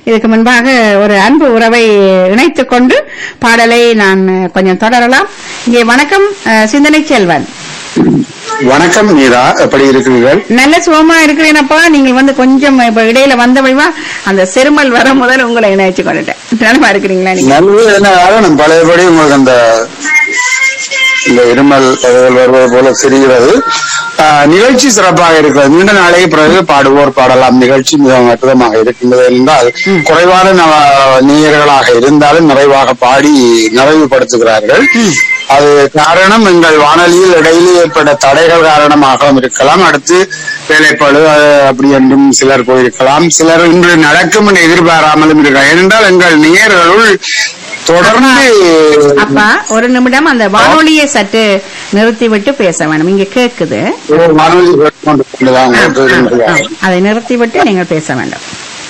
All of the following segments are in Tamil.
இதுக்கு முன்பாக ஒரு அன்பு உறவை இணைத்துக் கொண்டு பாடலை நான் கொஞ்சம் தொடரலாம் இங்கே வணக்கம் அஹ், சிந்தனை செல்வன் வணக்கம் மீரா எப்படி இருக்கிறீர்கள் நல்ல சுகமா இருக்கிறேனப்பா நீங்க வந்து கொஞ்சம் இப்ப இடையில வந்த வழிவா அந்த செருமல் வர முதல் உங்களை இணைச்சு கொண்டுட்டேன் நலமா இருக்கிறீங்களா நீங்க நல்லது என்ன காரணம் பழையபடி உங்களுக்கு அந்த இந்த இருமல் பதவிகள் வருவது போல தெரிகிறது ஆஹ், நிகழ்ச்சி சிறப்பாக இருக்கிறது நீண்ட நாளைக்கு பிறகு பாடுவோர் பாடலாம் நிகழ்ச்சி மிகவும் அற்புதமாக இருக்கின்றது என்றால் குறைவான நவ- நேயர்களாக இருந்தாலும் நிறைவாக பாடி நிறைவுபடுத்துகிறார்கள் அது காரணம் எங்கள் வானொலியில் இடையிலே ஏற்பட்ட தடைகள் காரணமாகவும் இருக்கலாம் அடுத்து வேலைப்பாடு அஹ், அப்படி என்றும் சிலர் போயிருக்கலாம் சிலர் இன்று நடக்கும் என்று எதிர்பாராமலும் இருக்கலாம் ஏனென்றால் எங்கள் நேயர்களுள் தொடர்ந்து அப்பா ஒரு நிமிடம் அந்த வானொலியை சற்று நிறுத்தி விட்டு பேச வேணும் இங்க கேக்குது ஒரு வானொலி கேட்டுக்கொண்டு கொண்டுதான் ஆ, உங்களுக்கு ஆ, ஆ. அதை நிறுத்தி விட்டு நீங்கள் பேச வேண்டும்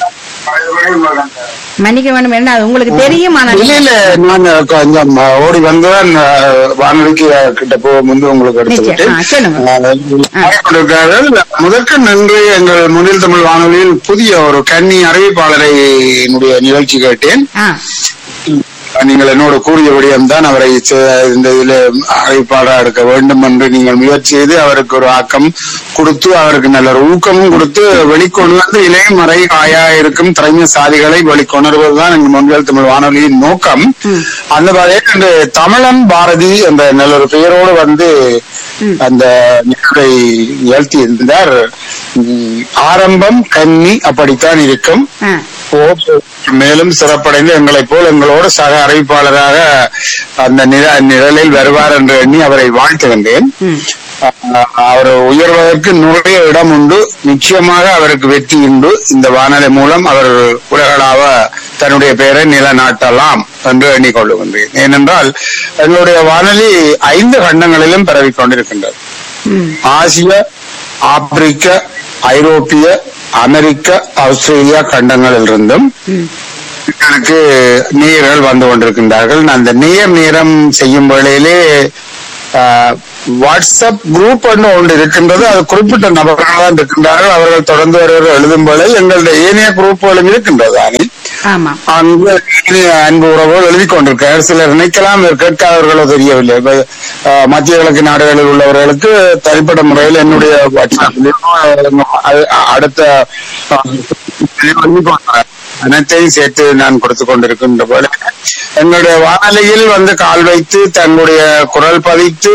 மன்னிக்க வேண்டும் என்ன அது உங்களுக்கு தெரியும் ஆனால் இல்ல இல்ல நான் கொஞ்சம் ஓடி வந்துதான் அஹ், வானொலிக்கு கிட்ட போக முன்பு உங்களுக்கு எடுத்து நிச்சயம். ஆ, சொல்லுங்க. விட்டேன் கொடுக்கிறார்கள் முதற்கு நன்றி எங்கள் முன்னில் தமிழ் வானொலியில் புதிய ஒரு கன்னி அறிவிப்பாளரை என்னுடைய நிகழ்ச்சி கேட்டேன் ஆ, நீங்கள் என்னோட கூறிய விடயம்தான் அவரை சே- இந்த இதுல அறிவிப்பாளராக எடுக்க வேண்டும் என்று நீங்கள் முயற்சி செய்து அவருக்கு ஒரு ஆக்கம் கொடுத்து அவருக்கு நல்ல ஒரு ஊக்கமும் கொடுத்து வெளிக்கொண்டு வந்து இளையமறை காயா இருக்கும் திறமைசாலிகளை வெளிக்கொணர்வதுதான் எங்கள் முன்கள் தமிழ் வானொலியின் நோக்கம் அந்த வகையில் இந்த தமிழன் பாரதி என்ற நல்ல ஒரு பெயரோடு வந்து அந்த நிகழ்வை நிகழ்த்தி இருந்தார் உம், ஆரம்பம் கன்னி அப்படித்தான் இருக்கும் ஆ. ஓ- மேலும் சிறப்படைந்து எங்களைப் போல் எங்களோடு சக அறிவிப்பாளராக அந்த நிழ- நிழலில் வருவார் என்று எண்ணி அவரை வாழ்த்துகின்றேன் ம். அஹ் அவர் உயர்வதற்கு நிறைய இடம் உண்டு நிச்சயமாக அவருக்கு வெற்றி உண்டு இந்த வானொலி மூலம் அவர் உலகளாவ தன்னுடைய பெயரை நிலநாட்டலாம் என்று எண்ணிக்கொள்ளுகின்றேன் ஏனென்றால் எங்களுடைய வானொலி ஐந்து கண்டங்களிலும் பரவிக் கொண்டிருக்கின்றது ம். ஆசிய ஆப்பிரிக்க ஐரோப்பிய அமெரிக்க ஆஸ்திரேலியா கண்டங்களில் இருந்தும் எனக்கு நேயர்கள் வந்து கொண்டிருக்கின்றார்கள் நான் அந்த நேர் நேரம் செய்யும் வேளையிலே ஆஹ், வாட்ஸ்அப் குரூப் ஒன்று ஒன்று இருக்கின்றது அது குறிப்பிட்ட நபர்கள் தான் இருக்கின்றார்கள் அவர்கள் தொடர்ந்து வருவது எழுதும் வேளை எங்களுடைய ஏனைய குரூப்புகளும் இருக்கின்றது அணி ஆமா அங்கு அன்பு உறவுகள் எழுதி கொண்டிருக்கிறார் சிலர் நினைக்கலாம் இவர் கேட்காதவர்களோ தெரியவில்லை இப்ப, அஹ், மத்திய கிழக்கு நாடுகளில் உள்ளவர்களுக்கு தனிப்பட்ட முறையில் என்னுடைய வாட்ஸ்அப்பிலும் அஹ், அடுத்த அஹ், எழுதி கொண்டார். அனைத்தையும் சேர்த்து நான் கொடுத்து கொண்டிருக்கின்ற போல எங்களுடைய வானொலியில் வந்து கால் வைத்து தன்னுடைய குரல் பதித்து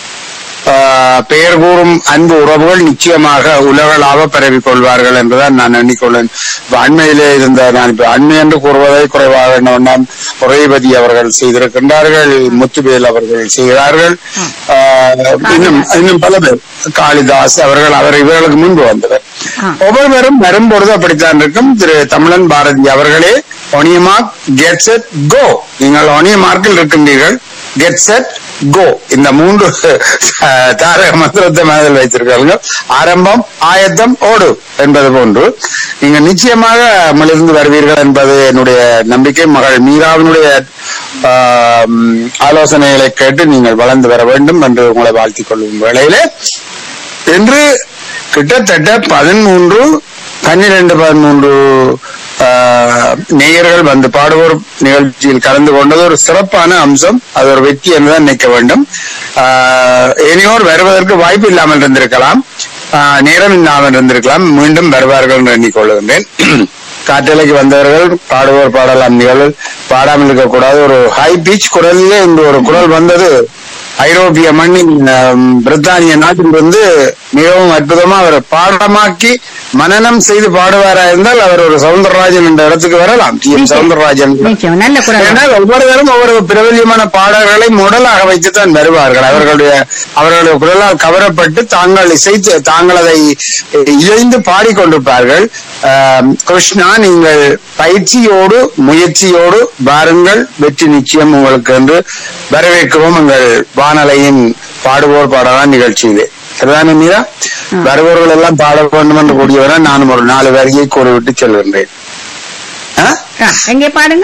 ஆஹ், பெயர் கூறும் அன்பு உறவுகள் நிச்சயமாக உலகளாவ பரவிக் கொள்வார்கள் என்றுதான் நான் எண்ணிக்கொள்ளேன் இப்ப அண்மையிலே இருந்த நான் இப்ப அண்மை என்று கூறுவதை குறைவாக எண்ணம் உரைபதி அவர்கள் செய்திருக்கின்றார்கள் முத்துவேல் அவர்கள் செய்கிறார்கள் ஆஹ், இன்னும் இன்னும் பல பேர் காளிதாஸ் அவர்கள் அவர் இவர்களுக்கு முன்பு வந்தவர் ஆ. ஒவ்வொருவரும் வரும்பொழுது அப்படித்தான் இருக்கும் திரு தமிழன் பாரதி அவர்களே ஒனியமார்க் கெட் செட் கோ நீங்கள் ஒனியமார்க்கில் இருக்கின்றீர்கள் கெட் செட் கோ இந்த மூன்று அஹ், தாரக மந்திரத்தை மனதில் வைத்திருக்கிறார்கள் ஆரம்பம் ஆயத்தம் ஓடு என்பது போன்று நீங்க நிச்சயமாக மிளிர்ந்து வருவீர்கள் என்பது என்னுடைய நம்பிக்கை மகள் மீராவினுடைய ஆஹ், ம், ஆலோசனைகளை கேட்டு நீங்கள் வளர்ந்து வர வேண்டும் என்று உங்களை வாழ்த்திக் கொள்ளும் வேளையிலே இன்று கிட்டத்தட்ட பதிமூன்று பன்னிரண்டு பதிமூன்று ஆஹ், நேயர்கள் வந்து பாடுவோர் நிகழ்ச்சியில் கலந்து கொண்டது ஒரு சிறப்பான அம்சம் அது ஒரு வெற்றி என்றுதான் நினைக்க வேண்டும் ஆஹ், இனியோர் வருவதற்கு வாய்ப்பு இல்லாமல் இருந்திருக்கலாம் ஆஹ், நேரம் இல்லாமல் இருந்திருக்கலாம் மீண்டும் வருவார்கள் என்று எண்ணிக்கொள்கின்றேன் காற்றலைக்கு வந்தவர்கள் பாடுவோர் பாடலாம் நிகழ்வு பாடாமல் இருக்கக்கூடாது ஒரு ஹை பீச் குரலிலே இந்த ஒரு குரல் வந்தது ஐரோப்பிய மண்ணின் ஆம், பிரித்தானிய நாட்டிலிருந்து மிகவும் அற்புதமா அவர் பாடமாக்கி மனனம் செய்து பாடுவாரா இருந்தால் அவர் ஒரு சவுந்தரராஜன் என்ற இடத்துக்கு வரலாம் டி எம் சவுந்தரராஜன் நிச்சயம் நல்ல குரல் ஏனால் ஒவ்வொருவரும் ஒவ்வொரு பிரபல்யமான பாடல்களை முடலாக வைத்துத்தான் வருவார்கள் அவர்களுடைய அவர்களுடைய குரலால் கவரப்பட்டு தாங்கள் இசைத்து தாங்கள் அதை இழைந்து பாடிக்கொண்டிருப்பார்கள் ஆம், கிருஷ்ணா நீங்கள் பயிற்சியோடு முயற்சியோடு வாருங்கள் வெற்றி நிச்சயம் உங்களுக்கு என்று வரவேற்கவும் எங்கள் வானலையின் பாடுவோர் பாடலாம் நிகழ்ச்சியிலே சரிதானே மீரா வருபவர்கள் எல்லாம் பாட வேண்டும் என்று கூடியவரை நானும் ஒரு நாலு வரியை கூறிவிட்டு செல்கின்றேன் ஆ? ஆ, எங்கே பாடுங்க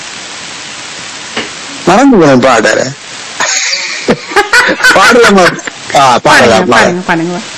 மறந்து போனேன் பாடுற பாடலாமா ஆ பாடுங்க பாடலாம் பாடலாம் பாடுங்க பாடுங்க